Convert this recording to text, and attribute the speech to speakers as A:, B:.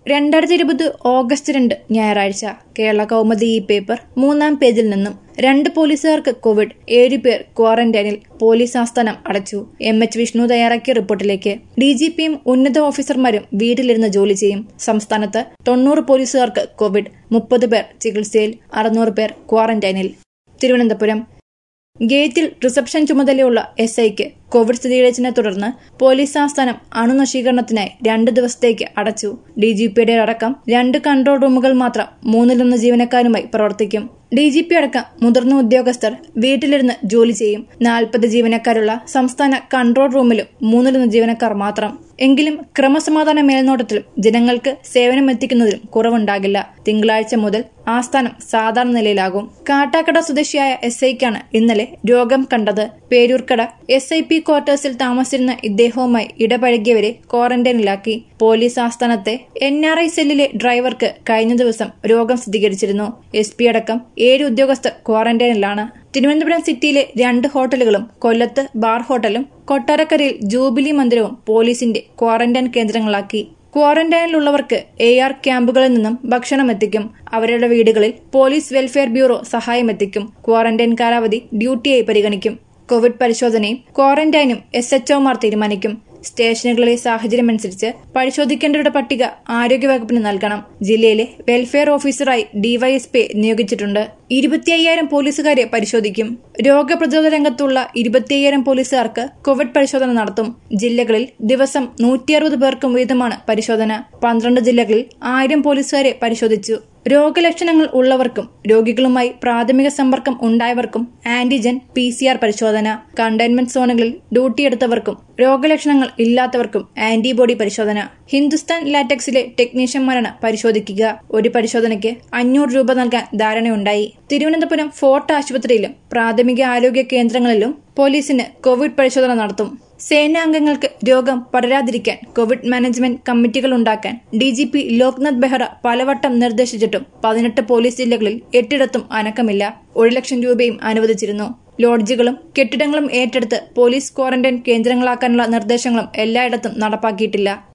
A: രണ്ടായിരത്തി ഇരുപത് ഓഗസ്റ്റ് രണ്ട് ഞായറാഴ്ച കേരള കൗമുദി ഈ പേപ്പർ മൂന്നാം പേജിൽ നിന്നും രണ്ട് പോലീസുകാർക്ക് കോവിഡ് ഏഴ് പേർ ക്വാറന്റൈനിൽ പോലീസ് ആസ്ഥാനം അടച്ചു എം എച്ച് വിഷ്ണു തയ്യാറാക്കിയ റിപ്പോർട്ടിലേക്ക് ഡി ജി പിയും ഉന്നത ഓഫീസർമാരും വീട്ടിലിരുന്ന് ജോലി ചെയ്യും സംസ്ഥാനത്ത് തൊണ്ണൂറ് പോലീസുകാർക്ക് കോവിഡ് മുപ്പത് പേർ ചികിത്സയിൽ അറുന്നൂറ് പേർ ക്വാറന്റൈനിൽ തിരുവനന്തപുരം ഗേറ്റിൽ റിസപ്ഷൻ ചുമതലയുള്ള എസ് ഐക്ക് കോവിഡ് സ്ഥിരീകരിച്ചതിനെ തുടർന്ന് പോലീസ് ആസ്ഥാനം അണുനശീകരണത്തിനായി രണ്ട് ദിവസത്തേക്ക് അടച്ചു ഡി ജി പിയുടെ അടക്കം രണ്ട് കൺട്രോൾ റൂമുകൾ മാത്രം മൂന്നിലൊന്ന് ജീവനക്കാരുമായി പ്രവർത്തിക്കും ഡി ജി പി അടക്കം മുതിർന്ന ഉദ്യോഗസ്ഥർ വീട്ടിലിരുന്ന് ജോലി ചെയ്യും നാൽപ്പത് ജീവനക്കാരുള്ള സംസ്ഥാന കൺട്രോൾ റൂമിലും മൂന്നിലൊന്ന് ജീവനക്കാർ മാത്രം എങ്കിലും ക്രമസമാധാന മേൽനോട്ടത്തിലും ജനങ്ങൾക്ക് സേവനം എത്തിക്കുന്നതിലും കുറവുണ്ടാകില്ല തിങ്കളാഴ്ച മുതൽ ആസ്ഥാനം സാധാരണ നിലയിലാകും കാട്ടാക്കട സ്വദേശിയായ എസ് ഐക്കാണ് ഇന്നലെ രോഗം കണ്ടത് പേരൂർക്കട എസ് ഐ പി ക്വാർട്ടേഴ്സിൽ താമസിച്ചിരുന്ന ഇദ്ദേഹവുമായി ഇടപഴകിയവരെ ക്വാറന്റൈനിലാക്കി പോലീസ് ആസ്ഥാനത്തെ എൻ ആർ ഐ സെല്ലിലെ ഡ്രൈവർക്ക് കഴിഞ്ഞ ദിവസം രോഗം സ്ഥിരീകരിച്ചിരുന്നു എസ് പി അടക്കം ഏഴ് ഉദ്യോഗസ്ഥർ ക്വാറന്റൈനിലാണ് തിരുവനന്തപുരം സിറ്റിയിലെ രണ്ട് ഹോട്ടലുകളും കൊല്ലത്ത് ബാർ ഹോട്ടലും കൊട്ടാരക്കരയിൽ ജൂബിലി മന്ദിരവും പോലീസിന്റെ ക്വാറന്റൈൻ കേന്ദ്രങ്ങളാക്കി ക്വാറന്റൈനിലുള്ളവർക്ക് എ ആർ ക്യാമ്പുകളിൽ നിന്നും ഭക്ഷണം എത്തിക്കും അവരുടെ വീടുകളിൽ പോലീസ് വെൽഫെയർ ബ്യൂറോ സഹായമെത്തിക്കും ക്വാറന്റൈൻ കാലാവധി ഡ്യൂട്ടിയായി പരിഗണിക്കും കോവിഡ് പരിശോധനയും ക്വാറന്റൈനും എസ് എച്ച്ഒമാർ തീരുമാനിക്കും സ്റ്റേഷനുകളിലെ സാഹചര്യമനുസരിച്ച് പരിശോധിക്കേണ്ടവരുടെ പട്ടിക ആരോഗ്യവകുപ്പിന് നൽകണം ജില്ലയിലെ വെൽഫെയർ ഓഫീസറായി ഡിവൈഎസ്പി നിയോഗിച്ചിട്ടുണ്ട് ഇരുപത്തി അയ്യായിരം പോലീസുകാരെ പരിശോധിക്കും രോഗപ്രതിരോധ രംഗത്തുള്ള ഇരുപത്തി അയ്യായിരം പോലീസുകാർക്ക് കോവിഡ് പരിശോധന നടത്തും ജില്ലകളിൽ ദിവസം നൂറ്റി അറുപത് പേർക്കും വീതമാണ് പരിശോധന പന്ത്രണ്ട് ജില്ലകളിൽ ആയിരം പോലീസുകാരെ പരിശോധിച്ചു രോഗലക്ഷണങ്ങൾ ഉള്ളവർക്കും രോഗികളുമായി പ്രാഥമിക സമ്പർക്കം ഉണ്ടായവർക്കും ആന്റിജൻ പി സി ആർ പരിശോധന കണ്ടെയ്ൻമെന്റ് സോണുകളിൽ ഡ്യൂട്ടിയെടുത്തവർക്കും രോഗലക്ഷണങ്ങൾ ഇല്ലാത്തവർക്കും ആന്റിബോഡി പരിശോധന ഹിന്ദുസ്ഥാൻ ലാറ്റക്സിലെ ടെക്നീഷ്യന്മാരാണ് പരിശോധിക്കുക ഒരു പരിശോധനയ്ക്ക് അഞ്ഞൂറ് രൂപ നൽകാൻ ധാരണയുണ്ടായി തിരുവനന്തപുരം ഫോർട്ട് ആശുപത്രിയിലും പ്രാഥമിക ആരോഗ്യ കേന്ദ്രങ്ങളിലും പോലീസിന് കോവിഡ് പരിശോധന നടത്തും സേനാംഗങ്ങൾക്ക് രോഗം പടരാതിരിക്കാൻ കോവിഡ് മാനേജ്മെന്റ് കമ്മിറ്റികൾ ഉണ്ടാക്കാൻ D G P Loknath Behera പലവട്ടം നിർദ്ദേശിച്ചിട്ടും പതിനെട്ട് പോലീസ് ജില്ലകളിൽ എട്ടിടത്തും അനക്കമില്ല ഒരു ലക്ഷം രൂപയും അനുവദിച്ചിരുന്നു ലോഡ്ജുകളും കെട്ടിടങ്ങളും ഏറ്റെടുത്ത് പോലീസ് ക്വാറന്റൈൻ കേന്ദ്രങ്ങളാക്കാനുള്ള നിർദ്ദേശങ്ങളും എല്ലായിടത്തും നടപ്പാക്കിയിട്ടില്ല